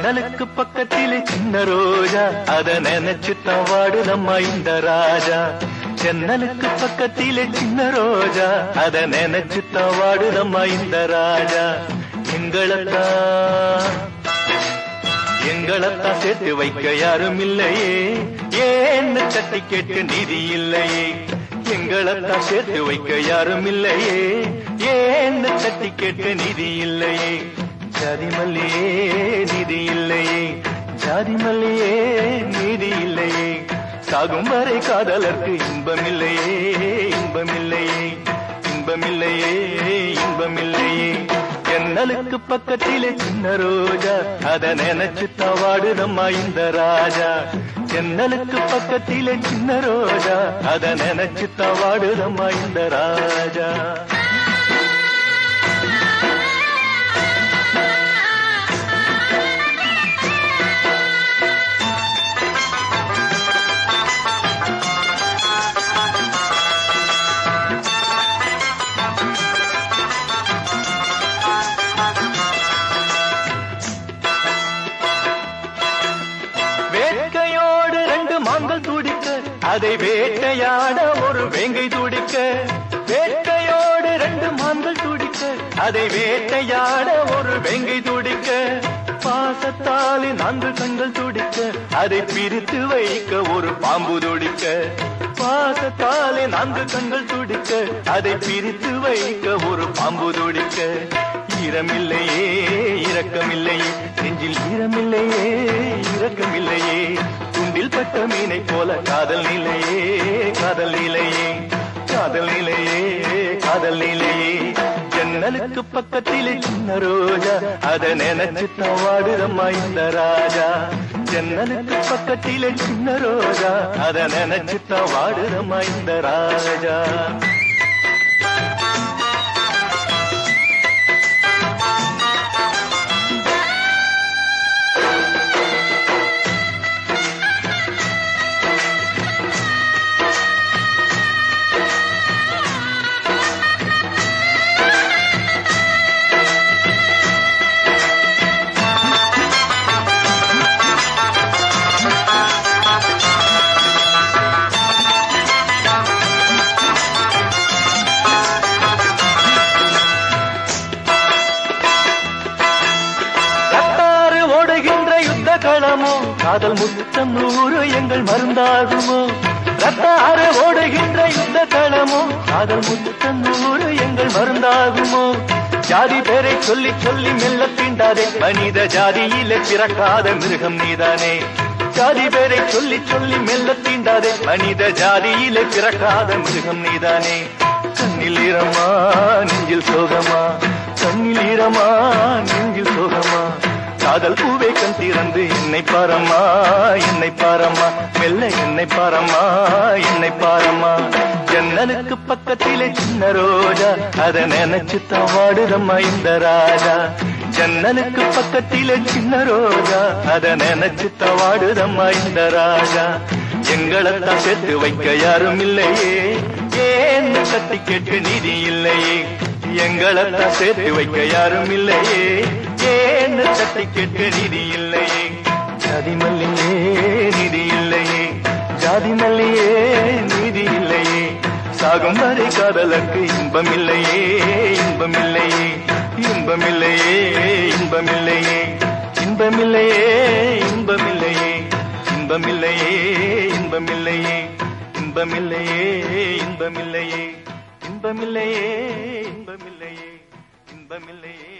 ஜன்னலுக்கு பக்கத்திலே சின்ன ரோஜா அத நினைச்சு வாடுதம்மா இந்த ராஜா ஜன்னலுக்கு பக்கத்திலே சின்ன ரோஜா அத நினைச்சு வாடுதம்மா இந்த ராஜா எங்களத்தான் எங்களத்தான் சேர்த்து வைக்க யாரும் இல்லையே ஏன்னு தட்டி கேட்க நிதி இல்லையே எங்களத்தான் சேர்த்து வைக்க யாரும் இல்லையே ஏன்னு தட்டி கேட்க நிதி இல்லையே ஜாதி மல்லியே நிதி இல்லையே ஜாதி மல்லியே நீதி இல்லையே சாகும் வரை காதலர்க்கு இன்பமில்லையே இன்பமில்லையே இன்பமில்லையே இன்பமில்லையே ஜன்னலுக்கு பக்கத்திலே சின்ன ரோஜா அத நினைச்சு தவாடுதம்மா இந்த ராஜா ஜன்னலுக்கு பக்கத்திலே சின்ன ரோஜா அத நினைச்சு தவாடுதம்மா இந்த ராஜா வேட்கையோடு ரெண்டு மான்கள் துடிக்க அதை வேட்டையாட ஒரு வேங்கை துடிக்க வேட்கையோடு ரெண்டு மான்கள் துடிக்க அதை வேட்டையாட ஒரு வேங்கை துடிக்க பாசத்தாலே நான்கு கண்கள் துடிக்க அதை பிரித்து வைக்க ஒரு பாம்பு துடிக்க பாசத்தாலே நான்கு கண்கள் துடிக்க அதை பிரித்து வைக்க ஒரு பாம்பு துடிக்க ஈரமில்லையே இரக்கமில்லையே நெஞ்சில் ஈரமில்லையே இரக்கமில்லையே துண்டில் பட்ட மீனை போல காதல் நிலையே காதல் நிலையே காதல் நிலையே காதல் நிலையே ஜன்னலுக்கு பக்கத்திலே சின்ன ரோஜா அத நினைச்சு தவாடுதம்மா இந்த ராஜா ஜன்னலுக்கு பக்கத்திலே சின்ன ரோஜா அத நினைச்சு தவாடுதம்மா இந்த ராஜா ரத்தாறு ஓடுகின்ற யுத்த களமோ காதல் முத்தம் நூறு எங்கள் மருந்தாகுமோ ரத்தாறு ஓடுகின்ற யுத்த களமோ காதல் முத்தம் நூறு எங்கள் மருந்தாகுமோ ஜாதி பேரை சொல்லி சொல்லி மெல்ல தீண்டாதே மனித ஜாதியிலே பிறக்காத மிருகம் நீதானே ஜாதி பேரை சொல்லி சொல்லி மெல்ல தீண்டாதே மனித ஜாதியிலே பிறக்காத மிருகம் நீதானே கண்ணில் ஈரமா நெஞ்சில் சோகமா கண்ணில் ஈரமா நெஞ்சில் சோகமா காதல் பூவே கண் திறந்து என்னை பாரம்மா என்னை பாரம்மா மெல்ல என்னை பாரம்மா என்னை பாரம்மா ஜன்னலுக்கு பக்கத்திலே சின்ன ரோஜா அத நினைச்சு தவாடுதம்மா இந்த ராஜா ஜன்னலுக்கு பக்கத்திலே சின்ன ரோஜா அத நினைச்சு தவாடுதம்மா இந்த ராஜா எங்களைத்தான் சேர்த்து வைக்க யாரும் இல்லையே ஏன்னு கத்தி கேட்க நிதி இல்லையே எங்களைத்தான் சேர்த்து வைக்க யாரும் இல்லையே ஏன்னு தட்டி கேட்க நிதி இல்லையே ஜாதி மல்லியே நிதி இல்லையே ஜாதி மல்லியே நிதி இல்லையே சாகும் வரை காதலருக்கு இன்பம் இல்லையே இன்பம் இல்லையே இன்பம் இல்லையே இன்பம் இல்லையே இன்பம் இல்லையே இன்பம் இல்லையே இன்பம் இல்லையே இன்பம் இல்லையே இன்பம் இல்லையே இன்பம் இல்லையே இன்பம் இல்லையே இன்பம் இல்லையே இன்பம் இல்லையே